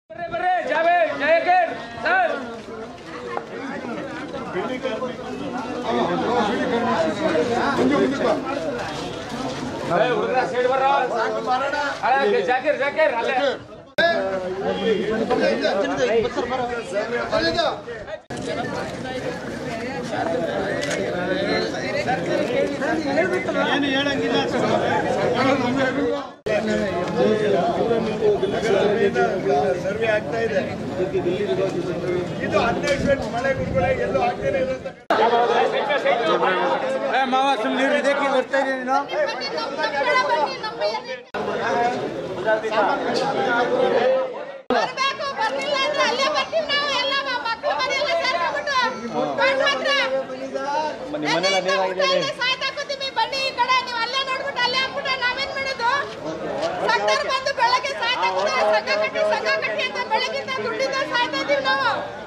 ಬರ್ರಿ ಬರ್ರಿ ಜಾವೆ ಜಯಕರ್ ಸರ್ ಹುಡುಗರ ಸೈಡ್ ಬರ್ರ ಅಲ್ಲ, ಜಾಕೀರ್ ಜಾಕೀರ್ ಅಲ್ಲೇ ಸರ್ವೆ ಆಗ್ತಾ ಇದೆ ಇದು ಹನ್ನೆರಡು ಮಳೆ ಗುರುಗಳೇ ಎಲ್ಲೂ ಆಗ್ತಾನೆ ಇರೋಂಥ ಮಾವ ಸುಮ್ಮನೆ ಇದಕ್ಕೆ ಬರ್ತಾ ಇದ್ದೀನಿ ನೀನು ಬರ್ಬೇಕು ಬರ್ಲಿಲ್ಲ ಅಂದ್ರೆ ಅಲ್ಲೇ ಬರ್ತೀವಿ ನಾವು ಎಲ್ಲ ಮಕ್ಕಳು ಮನೆಯಲ್ಲ ಸೇರ್ಕೊಂಡ್ಬಿಟ್ಟು ಬಂದ್ ಮಾತ್ರ ಇಲ್ಲೇ ಸಾಯ್ತಾಕೋತೀವಿ ಬನ್ನಿ ಈ ಕಡೆ ನೀವು ಅಲ್ಲೇ ನೋಡ್ಬಿಟ್ಟು ಅಲ್ಲೇ ಹಾಕ್ಬಿಟ್ರೆ ನಾವೇನ್ ಮಾಡೋದು ಸಂಘದವ್ರು ಬಂದು ಬೆಳಗ್ಗೆ ಸಾಯ್ತಾಕೋತಾರೆ ಸಂಘ ಕಟ್ಟಿ ಸಂಘ ಕಟ್ಟಿ ಅಂತ ಬೆಳಗಿಂದ ದುಡ್ಡಿಂದ ಸಾಯ್ತಾ ಇದೀವಿ ನಾವು